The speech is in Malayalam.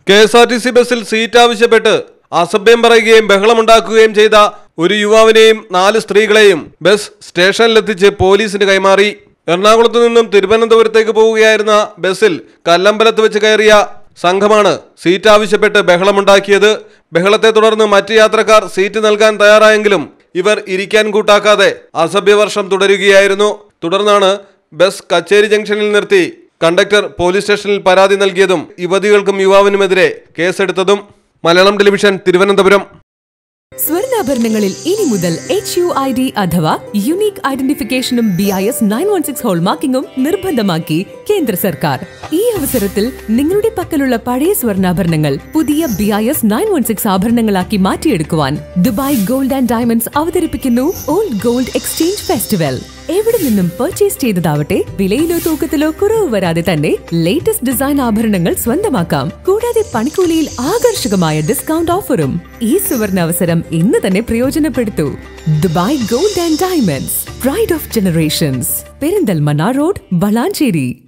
K S R T C ബസ്സിൽ സീറ്റ് ആവശ്യപ്പെട്ട് അസഭ്യം പറയുകയും ബഹളമുണ്ടാക്കുകയും ചെയ്ത ഒരു യുവാവിനെയും നാല് സ്ത്രീകളെയും ബസ് സ്റ്റേഷനിലെത്തിച്ച് പോലീസിന് കൈമാറി എറണാകുളത്തു നിന്നും തിരുവനന്തപുരത്തേക്ക് പോവുകയായിരുന്ന ബസ്സിൽ കല്ലമ്പലത്ത് വെച്ച് കയറിയ സംഘമാണ് സീറ്റ് ആവശ്യപ്പെട്ട് ബഹളമുണ്ടാക്കിയത് ബഹളത്തെ തുടർന്ന് മറ്റ് യാത്രക്കാർ സീറ്റ് നൽകാൻ തയ്യാറായെങ്കിലും ഇവർ ഇരിക്കാൻ കൂട്ടാക്കാതെ അസഭ്യവർഷം തുടരുകയായിരുന്നു തുടർന്നാണ് ബസ് കച്ചേരി ജംഗ്ഷനിൽ നിർത്തി കണ്ടക്ടർ പോലീസ് സ്റ്റേഷനിൽ പരാതി നൽകിയതും യുവതികൾക്കും യുവാവിനുമെതിരെ കേസെടുത്തതും മലയാളം ടെലിവിഷൻ തിരുവനന്തപുരം സ്വർണ്ണാഭരണങ്ങളിൽ ഇനി മുതൽ എച്ച് യു ഐ ഡി അഥവാ യുണീക് ഐഡന്റിഫിക്കേഷനും B I S nine one six ഹോൾമാർക്കിംഗും നിർബന്ധമാക്കി കേന്ദ്ര സർക്കാർ ഈ അവസരത്തിൽ നിങ്ങളുടെ പക്കലുള്ള പഴയ സ്വർണ്ണാഭരണങ്ങൾ പുതിയ B I S nine one six ആഭരണങ്ങളാക്കി മാറ്റിയെടുക്കുവാൻ ദുബായ് ഗോൾഡ് ആൻഡ് ഡയമണ്ട്സ് അവതരിപ്പിക്കുന്നു ഓൾഡ് ഗോൾഡ് എക്സ്ചേഞ്ച് ഫെസ്റ്റിവൽ എവിടെ നിന്നും പർച്ചേസ് ചെയ്തതാവട്ടെ വിലയിലോ തൂക്കത്തിലോ കുറവ് വരാതെ തന്നെ ലേറ്റസ്റ്റ് ഡിസൈൻ ആഭരണങ്ങൾ സ്വന്തമാക്കാം കൂടാതെ പണിക്കൂലിയിൽ ആകർഷകമായ ഡിസ്കൗണ്ട് ഓഫറും ഈ സുവർണ അവസരം ഇന്ന് തന്നെ പ്രയോജനപ്പെടുത്തൂ Dubai gold and diamonds pride of generations Perinthalmanna road Valanchery